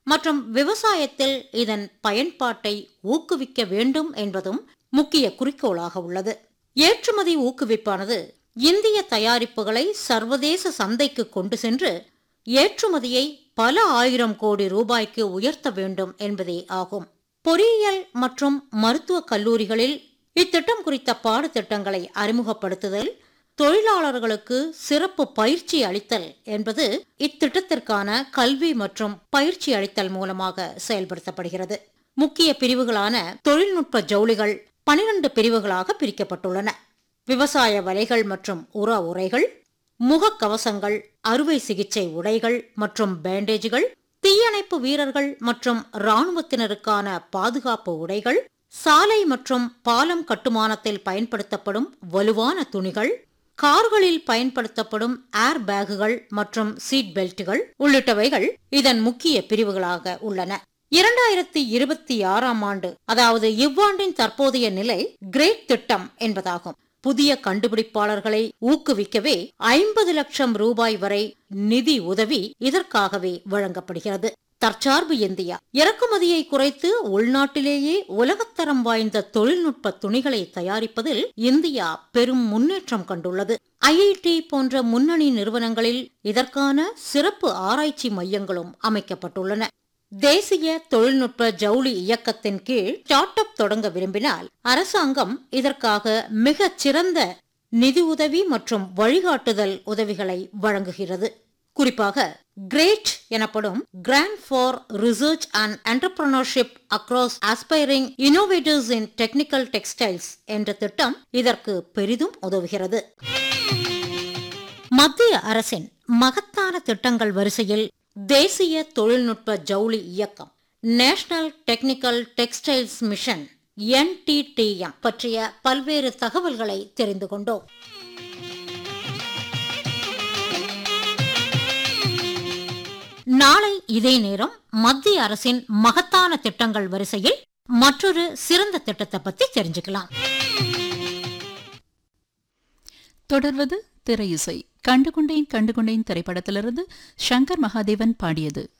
மற்றும் விவசாயத்தில் இதன் பயன்பாட்டை ஊக்குவிக்க வேண்டும் என்பதும் முக்கிய குறிக்கோளாக உள்ளது ஏற்றுமதி ஊக்குவிப்பானது இந்திய தயாரிப்புகளை சர்வதேச சந்தைக்கு கொண்டு சென்று ஏற்றுமதியை பல ஆயிரம் கோடி ரூபாய்க்கு உயர்த்த வேண்டும் என்பதே ஆகும் பொறியியல் மற்றும் மருத்துவக் கல்லூரிகளில் இத்திட்டம் குறித்த பாடத்திட்டங்களை அறிமுகப்படுத்துதல் தொழிலாளர்களுக்கு சிறப்பு பயிற்சி அளித்தல் என்பது இத்திட்டத்திற்கான கல்வி மற்றும் பயிற்சி அளித்தல் மூலமாக செயல்படுத்தப்படுகிறது முக்கிய பிரிவுகளான தொழில்நுட்ப ஜவுளிகள் பனிரெண்டு பிரிவுகளாக பிரிக்கப்பட்டுள்ளன விவசாய வலைகள் மற்றும் உர உரைகள் முகக்கவசங்கள் அறுவை சிகிச்சை உடைகள் மற்றும் பேண்டேஜுகள் தீயணைப்பு வீரர்கள் மற்றும் இராணுவத்தினருக்கான பாதுகாப்பு உடைகள் சாலை மற்றும் பாலம் கட்டுமானத்தில் பயன்படுத்தப்படும் வலுவான துணிகள் கார்களில் பயன்படுத்தப்படும் ஏர் பேக்குகள் மற்றும் சீட் பெல்ட்டுகள் உள்ளிட்டவைகள் இதன் முக்கிய பிரிவுகளாக உள்ளன இரண்டாயிரத்தி இருபத்தி ஆறாம் ஆண்டு அதாவது இவ்வாண்டின் தற்போதைய நிலை கிரேட் திட்டம் என்பதாகும் புதிய கண்டுபிடிப்பாளர்களை ஊக்குவிக்கவே ஐம்பது லட்சம் ரூபாய் வரை நிதி உதவி இதற்காகவே வழங்கப்படுகிறது தற்சார்பு இந்தியா இறக்குமதியை குறைத்து உள்நாட்டிலேயே உலகத்தரம் வாய்ந்த தொழில்நுட்ப துணிகளை தயாரிப்பதில் இந்தியா பெரும் முன்னேற்றம் கண்டுள்ளது ஐஐடி போன்ற முன்னணி நிறுவனங்களில் இதற்கான சிறப்பு ஆராய்ச்சி மையங்களும் அமைக்கப்பட்டுள்ளன தேசிய தொழில்நுட்ப ஜவுளி இயக்கத்தின் கீழ் ஸ்டார்ட் அப் தொடங்க விரும்பினால் அரசாங்கம் இதற்காக மிகச் சிறந்த நிதியுதவி மற்றும் வழிகாட்டுதல் உதவிகளை வழங்குகிறது குறிப்பாக கிரேட் எனப்படும் grant for research and entrepreneurship across aspiring innovators in technical textiles என்ற திட்டம் இதற்கு பெரிதும் உதவுகிறது மத்திய அரசின் மகத்தான திட்டங்கள் வரிசையில் தேசிய தொழில்நுட்ப ஜவுளி இயக்கம் national technical textiles mission NTTM பற்றிய பல்வேறு தகவல்களை தெரிந்து கொண்டோம் நாளை இதே நேரம் மத்திய அரசின் மகத்தான திட்டங்கள் வரிசையில் மற்றொரு சிறந்த திட்டத்தை பத்தி தெரிஞ்சுக்கலாம் தொடர்வது திரை இசை கண்டுகொண்டேன் கண்டுகொண்டேன் திரைப்படத்திலிருந்து சங்கர் மகாதேவன் பாடியது